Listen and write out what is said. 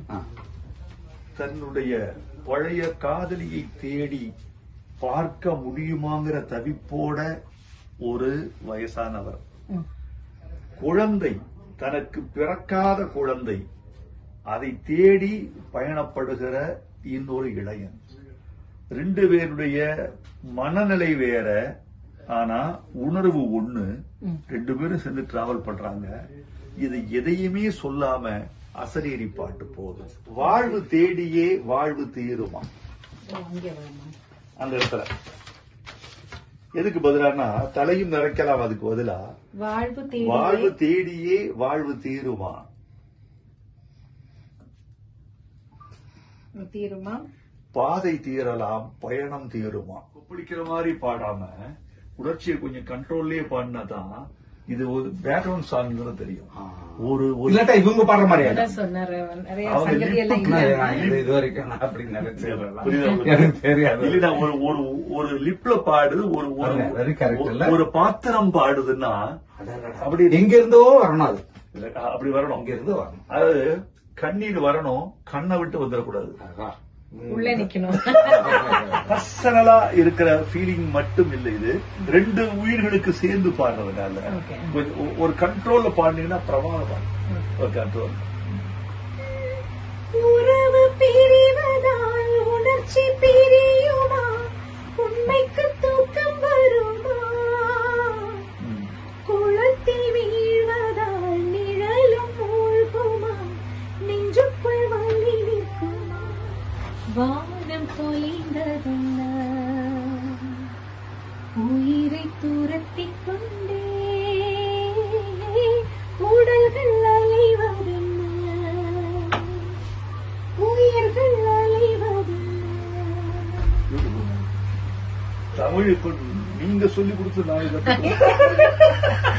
ஆ. தன்னுடைய பழைய காதலியை தேடி பார்க்க முடியுமாங்கிற தவிப்போட ஒரு வயசானவர் ம். குழந்தை தனக்கு பிறக்காத குழந்தை அதை தேடி பயணப்படுகிற இன்னொரு இளைஞன் ரெண்டு பேருடைய மனநிலை வேற ஆனா உணர்வு ஒண்ணு ம். ரெண்டு பேரும் சேர்ந்து டிராவல் பண்றாங்க இது எதையுமே சொல்லாம அசரீரி பாட்டு போதும் வாழ்வு தேடியே வாழ்வு தீருமா ஓ, அங்கே வரமா அந்த இடத்துல எதுக்கு பதிலானா தலையும் நிறைக்கலாம் அதுக்கு பதிலா வாழ்வு வாழ்வு தேடி தேடியே வாழ்வு தீருமா தீருமா பாதை தீரலாம் பயணம் தீருமா பிடிக்கிற மாதிரி பாடாம உணர்ச்சியை கொஞ்சம் கண்ட்ரோல்லயே பாடினாதான் இது ஒரு பேக்ரவுண்ட் சாங்னு தெரியும் ஆ. ஒரு ஒரு இல்லாட்டா இவங்க பாடுற மாதிரி ஆயிடும். அதான் சொன்னாரு நிறைய அவங்க சங்கதி எல்லாம் lip நான் இல்ல நான் இது இது வரைக்கும் நான் அப்படி நினைச்சேன் புரியுதா உங்களுக்கு? எனக்கு தெரியாது இல்லைன்னா ஒரு ஒரு ஒரு லிப்ல பாடு ஒரு ஒரு பாருங்க, very correct இல்ல? ஒரு பாத்திரம் பாடுதுன்னா அடடடா. அப்படி எங்க இருந்தோ வரணும் அது அப்படி வரணும் அங்க இருந்து வரணும் அதாவது கண்ணீர் வரணும் கண்ணை விட்டு வந்துடக்கூடாது அழகா. ம். உள்ளே நிக்கணும் பர்சனலா இருக்கிற ஃபீலிங் மட்டும் இல்ல இது ரெண்டு உயிர்களுக்கு சேர்ந்து பாடுறதுனால Okay. கொஞ்சம் ஒ- ஒரு கண்ட்ரோல்ல பாடினீங்கன்னா பிரமாதமா ஒரு கண்ட்ரோல் உறவு பிரிவதால் உணர்ச்சி பிரியுமா உண்மைக்கு தூக்கம் வருமா குளத்தில் வீழ்வதால் நிழலும் மூழ்குமா நெஞ்சுக்குள் வலி நிற்குமா வானம் தொலைந்ததல்ல உயிரை துரத்திக் கொண்டே உடல்கள் அலைவதென்ன உயிர்கள் அலைவதென்ன தமிழ் இப்ப நீங்க சொல்லி கொடுத்து நான் இதை கத்துக்கிறேன்.